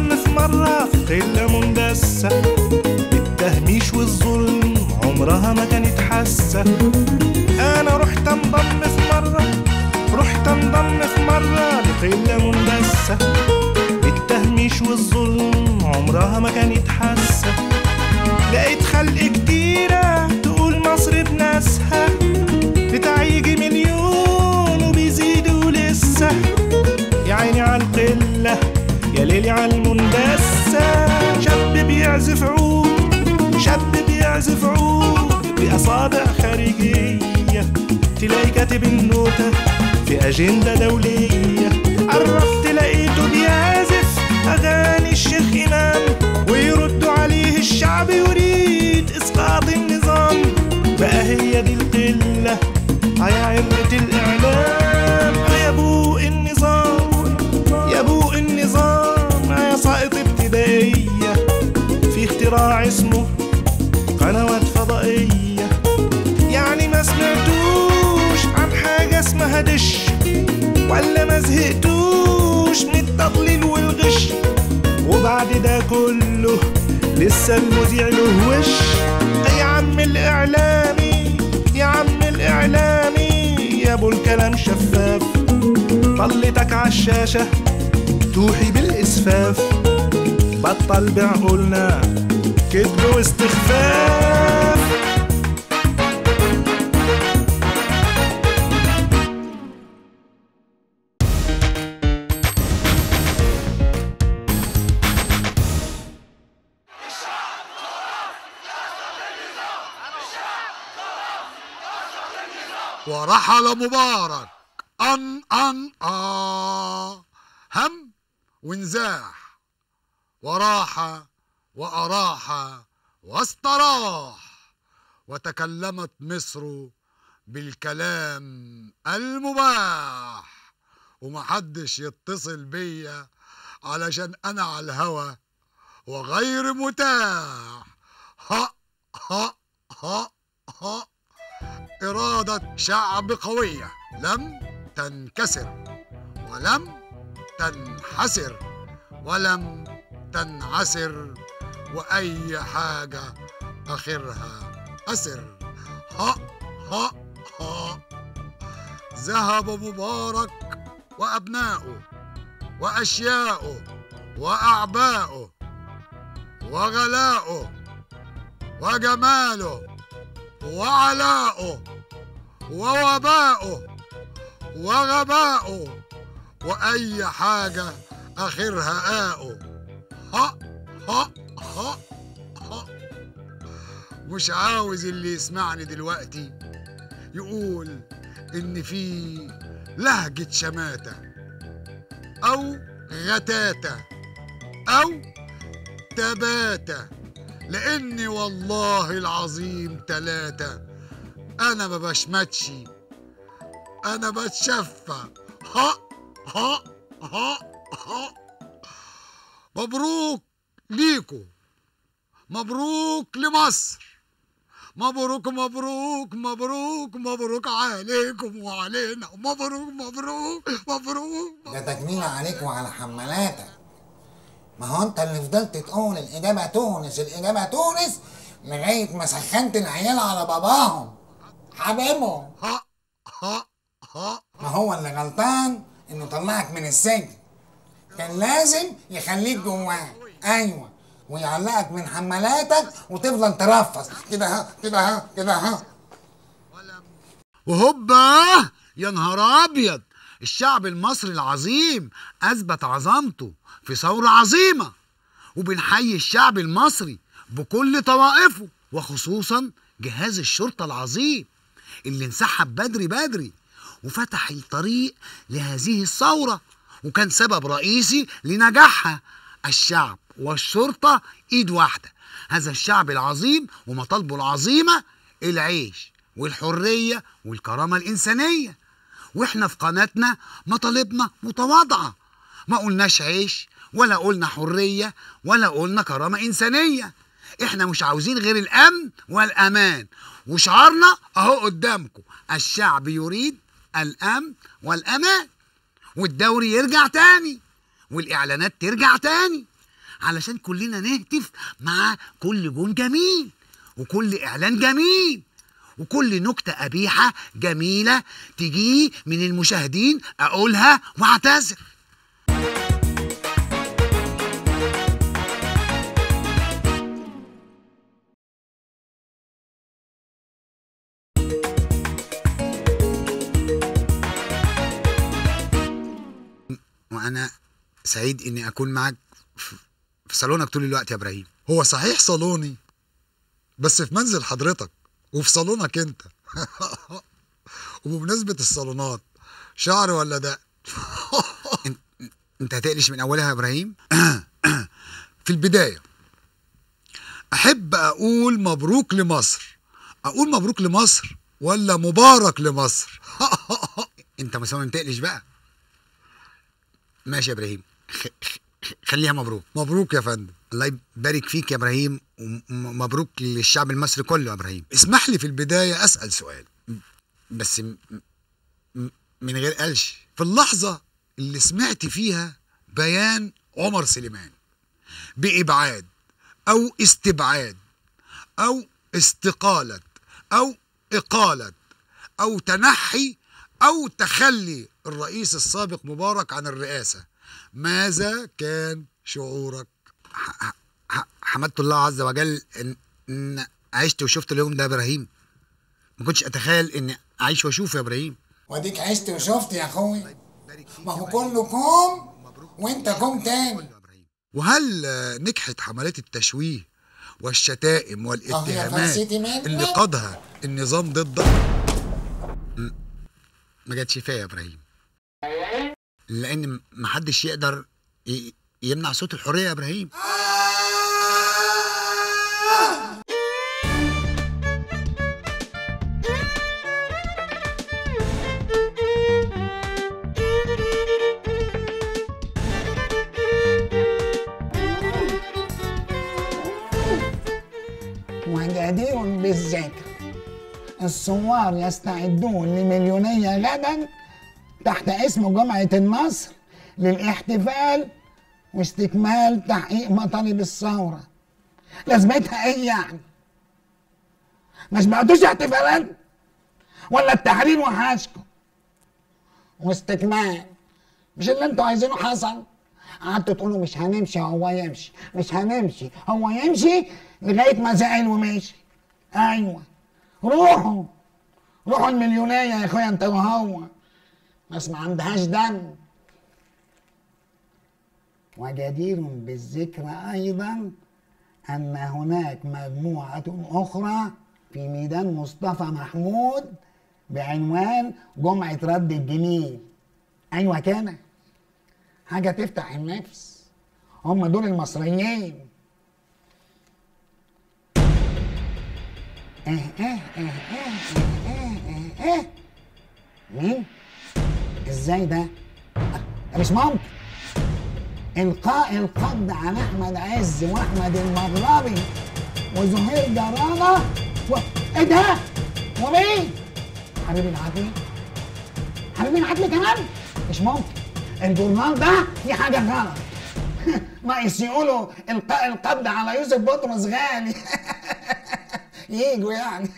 انضم في مرة في قلة مندسة التهميش والظلم عمرها ما كانت حاسة انا رحت انضم في مرة رحت انضم في مرة لقلة مندسة التهميش والظلم عمرها ما كانت حاسة لقيت خلق كتيرة تقول مصر بناسها بتاع يجي مليون وبيزيدوا لسه يا عيني على القلة يا ليلي على المندسة شاب بيعزف عود شاب بيعزف عود بأصابع خارجية تلاقي كاتب النوتة في أجندة دولية قربت لقيته بيعزف أغاني الشيخ إمام ويردوا عليه الشعب يريد إسقاط النظام بقى هي دي القلة يا عرة الإعلام يا بوق النظام يا بوق النظام يا ساقط ابتدائية في اختراع اسمه قنوات فضائية يعني ما سمعتوش عن حاجة اسمها دش ولا ما زهقتوش من التضليل والغش وبعد ده كله لسه المذيع له وش يا عم الإعلامي يا عم الإعلامي يا ابو الكلام شفاف طلتك عالشاشة توحي بالإسفاف بطل بعقولنا كذب واستخفاف ورحل مبارك أن أن آه هم وانزاح وراح وأراح واستراح وتكلمت مصر بالكلام المباح ومحدش يتصل بيا علشان أنا على الهوا وغير متاح ها ها ها ها إرادة شعب قوية لم تنكسر ولم تنحسر ولم تنعسر وأي حاجة آخرها أسر ها ها ها ذهب مبارك وأبناؤه وأشياؤه وأعباؤه وغلاؤه وجماله وعلاؤه ووباؤه وغباؤه وأي حاجة آخرها آؤه ها ها ها ها مش عاوز اللي يسمعني دلوقتي يقول إن في لهجة شماتة أو غتاتة أو تباتة لاني والله العظيم تلاتة انا ما بشمتش انا بتشفى ها ها ها ها مبروك ليكو مبروك لمصر مبروك مبروك مبروك مبروك عليكم وعلينا مبروك مبروك مبروك ده تجميل عليك وعلى حمالاتك ما هو انت اللي فضلت تقول الاجابه تونس الاجابه تونس لغايه ما سخنت العيال على باباهم حبيبهم ها ها ها ما هو اللي غلطان انه طلعك من السجن كان لازم يخليك جواه ايوه ويعلقك من حمالاتك وتفضل ترفص كده ها كده ها كده ها وهوبا يا نهار ابيض الشعب المصري العظيم اثبت عظمته في ثوره عظيمه وبنحيي الشعب المصري بكل طوائفه وخصوصا جهاز الشرطه العظيم اللي انسحب بدري بدري وفتح الطريق لهذه الثوره وكان سبب رئيسي لنجاحها الشعب والشرطه ايد واحده هذا الشعب العظيم ومطالبه العظيمه العيش والحريه والكرامه الانسانيه واحنا في قناتنا مطالبنا متواضعه ما قلناش عيش ولا قلنا حريه ولا قلنا كرامه انسانيه احنا مش عاوزين غير الامن والامان وشعارنا اهو قدامكم الشعب يريد الامن والامان والدوري يرجع تاني والاعلانات ترجع تاني علشان كلنا نهتف مع كل جون جميل وكل اعلان جميل وكل نكتة قبيحة جميلة تجي من المشاهدين أقولها وأعتذر وأنا سعيد إني أكون معك في في صالونك طول الوقت يا إبراهيم هو صحيح صالوني بس في منزل حضرتك وفي صالونك انت وبمناسبة الصالونات شعر ولا ده أنت هتقلش من أولها يا إبراهيم في البداية أحب أقول مبروك لمصر أقول مبروك لمصر ولا مبارك لمصر أنت مصمم تقلش بقى ماشي يا إبراهيم خ... خ... خليها مبروك مبروك يا فندم الله يبارك فيك يا ابراهيم ومبروك للشعب المصري كله يا ابراهيم اسمح لي في البداية أسأل سؤال بس م... م... من غير قلش في اللحظة اللي سمعت فيها بيان عمر سليمان بإبعاد أو استبعاد أو استقالة أو إقالة أو تنحي أو تخلي الرئيس السابق مبارك عن الرئاسة ماذا كان شعورك؟ ح... ح... حمدت الله عز وجل ان, إن عشت وشفت اليوم ده يا ابراهيم ما كنتش اتخيل اني اعيش واشوف يا ابراهيم واديك عشت وشفت يا اخوي ما هو كله كوم وانت كوم تاني وهل آه، نجحت حملات التشويه والشتائم والاتهامات فرسيتي منك. اللي قادها النظام ضدك ما جاتش فيا يا ابراهيم لان محدش يقدر ي... يمنع صوت الحريه يا ابراهيم وجدير بالذكر الثوار يستعدون لمليونية غدا تحت اسم جمعة النصر للاحتفال واستكمال تحقيق مطالب الثورة لازمتها ايه يعني؟ ما سمعتوش احتفالات؟ ولا التحرير وحشكم؟ واستكمال مش اللي انتوا عايزينه حصل؟ قعدتوا تقولوا مش هنمشي هو يمشي مش هنمشي هو يمشي لغايه ما زعل ومشي ايوه روحوا روحوا المليونية يا اخويا انت وهو بس ما عندهاش دم وجدير بالذكر ايضا ان هناك مجموعة اخرى في ميدان مصطفى محمود بعنوان جمعة رد الجميل ايوه كده حاجة تفتح النفس هم دول المصريين ايه ايه ايه ايه ايه ايه ايه مين؟ ازاي ده؟ ده مش ممكن القاء القبض على احمد عز واحمد المغربي وزهير جرانة و... ايه ده؟ ومين؟ حبيبي العدلي حبيبي العدلي كمان؟ مش ممكن الجورنال ده في حاجة غلط ناقص يقولوا القاء القبض على يوسف بطرس غالي ييجوا يعني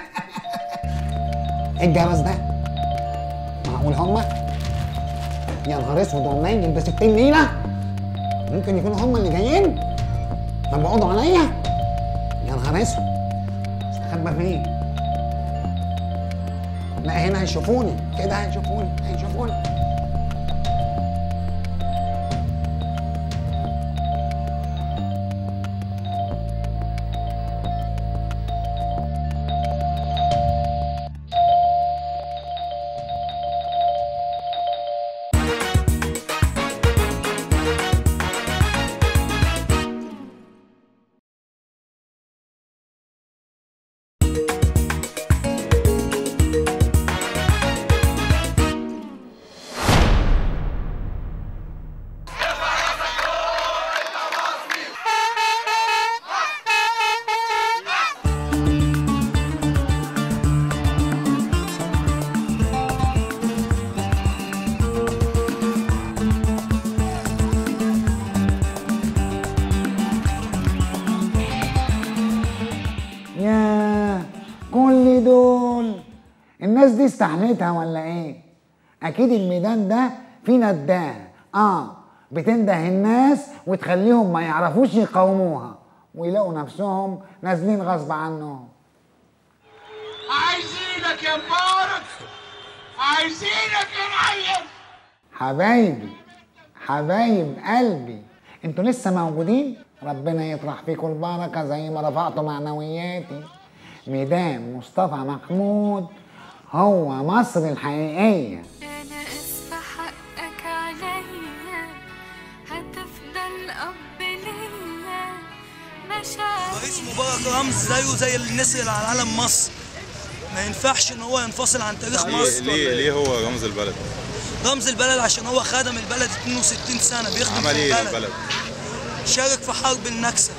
الجرس ده معقول هما يا نهار اسود والنيل يلبس 60 نيله ممكن يكونوا هما اللي جايين طب بيقعدوا عليا يا نهار اسود استخبى فين لا هنا هيشوفوني كده هيشوفوني هيشوفوني الناس دي استحملتها ولا ايه اكيد الميدان ده فيه نداه اه بتنده الناس وتخليهم ما يعرفوش يقاوموها ويلاقوا نفسهم نازلين غصب عنهم عايزينك يا مبارك عايزينك يا معلم حبايبي حبايب قلبي انتوا لسه موجودين ربنا يطرح فيكم البركه زي ما رفعتوا معنوياتي ميدان مصطفى محمود هو مصر الحقيقيه أنا أسفة حقك عليا هتفضل أب ليا مشاعر رئيس مبارك رمز زيه زي الناس اللي على علم مصر ما ينفعش ان هو ينفصل عن تاريخ مصر ليه ليه هو رمز البلد؟ رمز البلد عشان هو خدم البلد 62 سنه بيخدم عمل في ايه البلد للبلد؟ شارك في حرب النكسه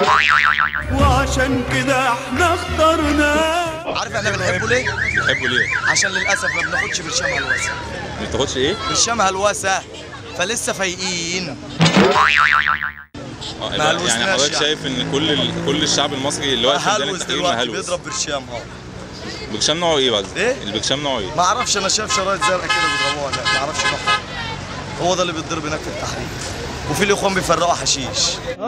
وعشان كده احنا اخترناه عارف احنا بنحبه ليه؟ بتحبه ليه؟ عشان للاسف ما بناخدش برشام هلوسه ما بتاخدش ايه؟ برشام هلوسه فلسه فايقين آه، ما يعني هلوسناش حضرتك يعني. شايف ان كل ال... كل الشعب المصري اللي واقف في ميدان هلوس التحرير دلوقتي مهلوس بيضرب برشام اهو برشام نوعه ايه بقى؟ إيه؟ البرشام نوعه ايه؟ ما اعرفش انا شايف شرايط زرقاء كده بيضربوها هناك ما اعرفش نوعها هو ده اللي بيتضرب هناك في التحرير وفي الاخوان بيفرقوا حشيش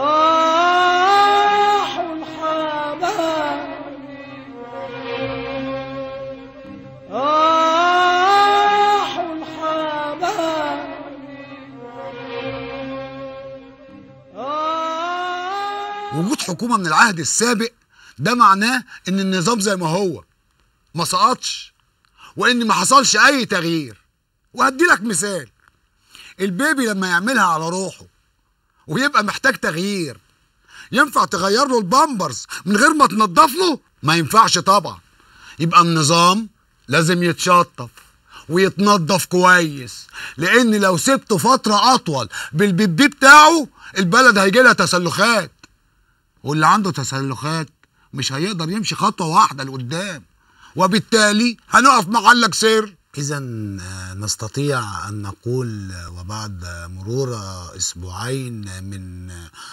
وجود حكومة من العهد السابق ده معناه ان النظام زي ما هو ما سقطش وان ما حصلش اي تغيير وهدي لك مثال البيبي لما يعملها على روحه ويبقى محتاج تغيير ينفع تغير له البامبرز من غير ما تنضف له ما ينفعش طبعا يبقى النظام لازم يتشطف ويتنضف كويس لان لو سبته فتره اطول بالبيبي بتاعه البلد هيجي لها تسلخات واللي عنده تسلخات مش هيقدر يمشي خطوه واحده لقدام وبالتالي هنقف محلك سر اذا نستطيع ان نقول وبعد مرور اسبوعين من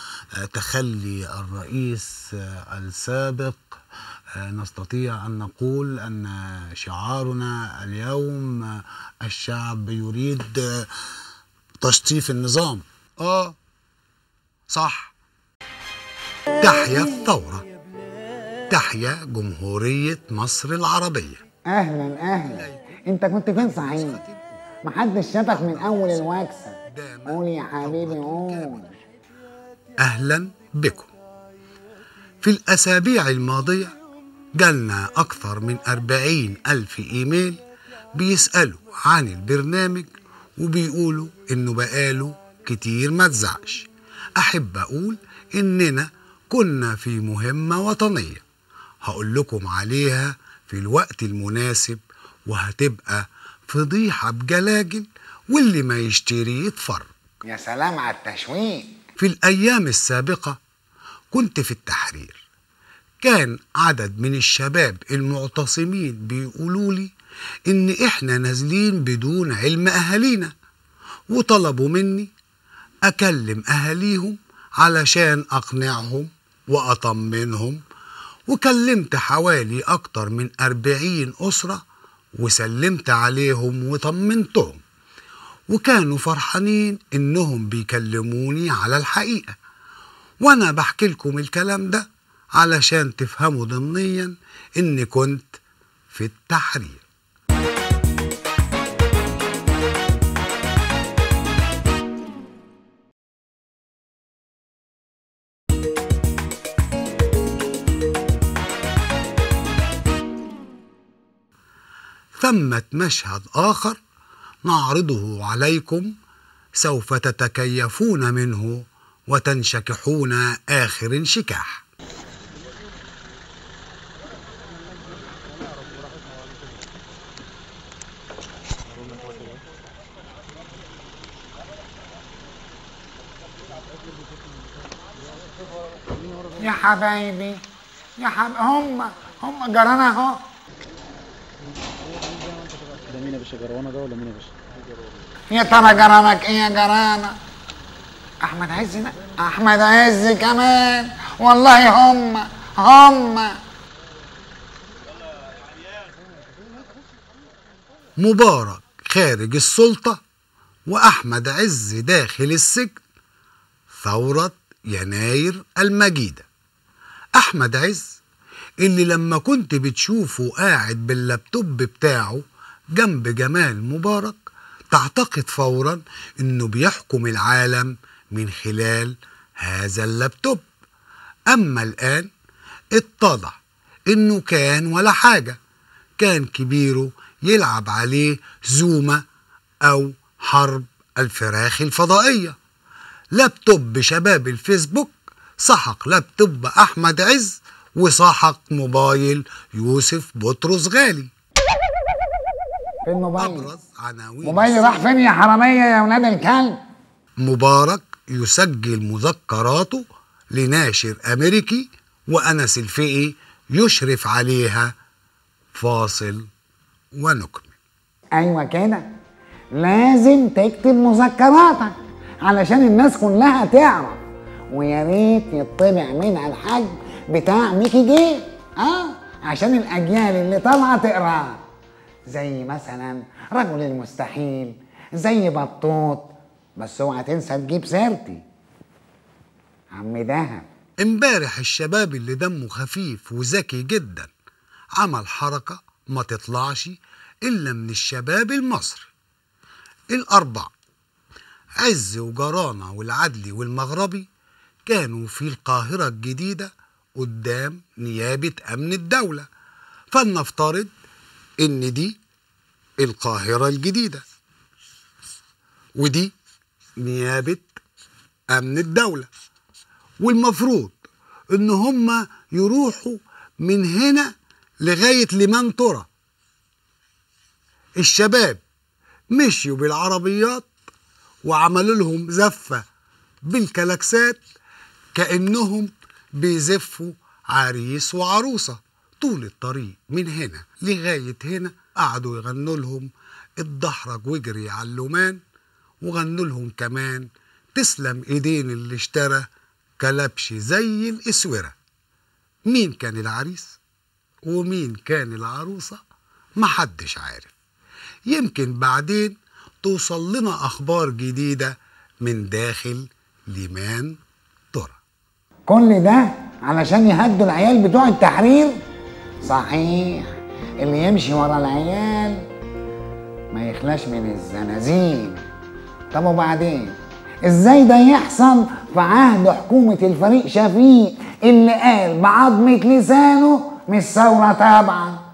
تخلي الرئيس السابق نستطيع ان نقول ان شعارنا اليوم الشعب يريد تشطيف النظام اه صح تحيا الثوره تحيا جمهوريه مصر العربيه اهلا اهلا انت كنت فين صحيح محدش شافك من اول الوكسه قول يا حبيبي قول أهلا بكم في الأسابيع الماضية جالنا أكثر من أربعين ألف إيميل بيسألوا عن البرنامج وبيقولوا إنه بقاله كتير ما تزعش أحب أقول إننا كنا في مهمة وطنية هقول لكم عليها في الوقت المناسب وهتبقى فضيحة بجلاجل واللي ما يشتري يتفرج يا سلام على التشويق في الأيام السابقة كنت في التحرير كان عدد من الشباب المعتصمين بيقولوا لي إن إحنا نازلين بدون علم أهالينا وطلبوا مني أكلم أهاليهم علشان أقنعهم وأطمنهم وكلمت حوالي أكتر من أربعين أسرة وسلمت عليهم وطمنتهم وكانوا فرحانين انهم بيكلموني على الحقيقه وانا بحكي لكم الكلام ده علشان تفهموا ضمنيا اني كنت في التحرير ثمة مشهد آخر نعرضه عليكم سوف تتكيفون منه وتنشكحون آخر انشكاح يا حبايبي يا حب هم هم جرانا اهو ده مين يا باشا جروانه ده ولا مين يا باشا؟ يا ترى جرانك ايه يا جرانا احمد عز لا. احمد عز كمان والله هم هم مبارك خارج السلطة وأحمد عز داخل السجن ثورة يناير المجيدة أحمد عز اللي لما كنت بتشوفه قاعد باللابتوب بتاعه جنب جمال مبارك تعتقد فورا انه بيحكم العالم من خلال هذا اللابتوب اما الان اتضح انه كان ولا حاجة كان كبيره يلعب عليه زومة او حرب الفراخ الفضائية لابتوب شباب الفيسبوك سحق لابتوب احمد عز وسحق موبايل يوسف بطرس غالي فين موبايل ابرز عناوين موبايلي راح فين يا حراميه يا ولاد الكلب مبارك يسجل مذكراته لناشر امريكي وانس الفقي يشرف عليها فاصل ونكمل ايوه كده لازم تكتب مذكراتك علشان الناس كلها تعرف ويا ريت يطبع منها الحجم بتاع ميكي جي اه عشان الاجيال اللي طالعه تقراه زي مثلا رجل المستحيل زي بطوط بس اوعى تنسى تجيب سيرتي عم دهب امبارح الشباب اللي دمه خفيف وذكي جدا عمل حركة ما تطلعش إلا من الشباب المصري الأربع عز وجرانة والعدلي والمغربي كانوا في القاهرة الجديدة قدام نيابة أمن الدولة فلنفترض إن دي القاهرة الجديدة ودي نيابة أمن الدولة والمفروض إن هما يروحوا من هنا لغاية لمن ترى الشباب مشيوا بالعربيات وعملوا لهم زفة بالكلاكسات كأنهم بيزفوا عريس وعروسة طول الطريق من هنا لغاية هنا قعدوا يغنوا لهم اتدحرج واجري على اللومان وغنوا لهم كمان تسلم ايدين اللي اشترى كلبش زي الاسوره مين كان العريس ومين كان العروسه محدش عارف يمكن بعدين توصل لنا اخبار جديده من داخل ليمان ترى كل ده علشان يهدوا العيال بتوع التحرير صحيح اللي يمشي ورا العيال ما يخلاش من الزنازين طب وبعدين ازاي ده يحصل في عهد حكومة الفريق شفيق اللي قال بعظمة لسانه مش ثورة طبعا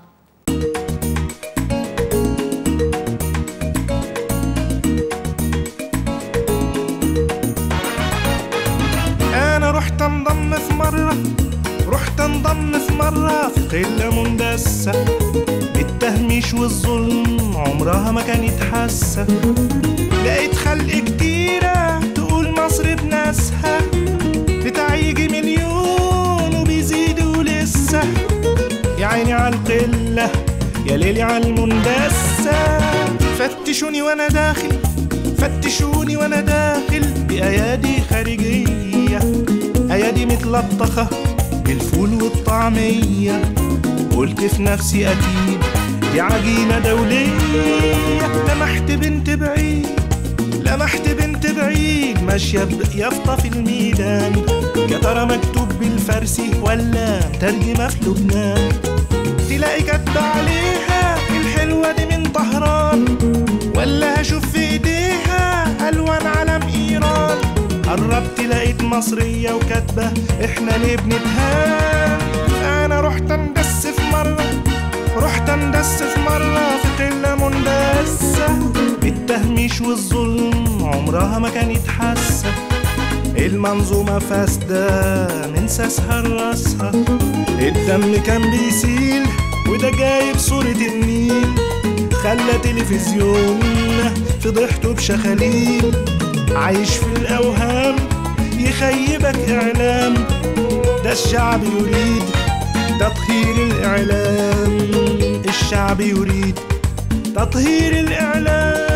انا رحت انضم في مرة رحت انضم في مرة في قلة مندسة بالتهميش والظلم عمرها ما كانت حاسة لقيت خلق كتيرة تقول مصر بناسها بتاع يجي مليون وبيزيدوا لسه يا عيني على القلة يا ليلي على المندسة فتشوني وانا داخل فتشوني وانا داخل بأيادي خارجية أيادي متلطخة بالفول والطعمية قلت في نفسي أكيد دي عجينة دولية لمحت بنت بعيد لمحت بنت بعيد ماشية بيافطة في الميدان يا ترى مكتوب بالفارسي ولا ترجمة في لبنان تلاقي كاتبة عليها الحلوة دي من طهران ولا هشوف في ايديها الوان علم ايران قربت لقيت مصرية وكاتبة احنا ليه بنتهان انا رحت اندس في مرة رحت اندس في مرة في قلة مندسة بالتهميش والظلم عمرها ما كانت حاسة المنظومة فاسدة من ساسها لراسها الدم كان بيسيل وده جايب صورة النيل خلى تلفزيون فضحته بشخاليل عايش في الأوهام يخيبك إعلام ده الشعب يريد تطهير الإعلام الشعب يريد تطهير الإعلام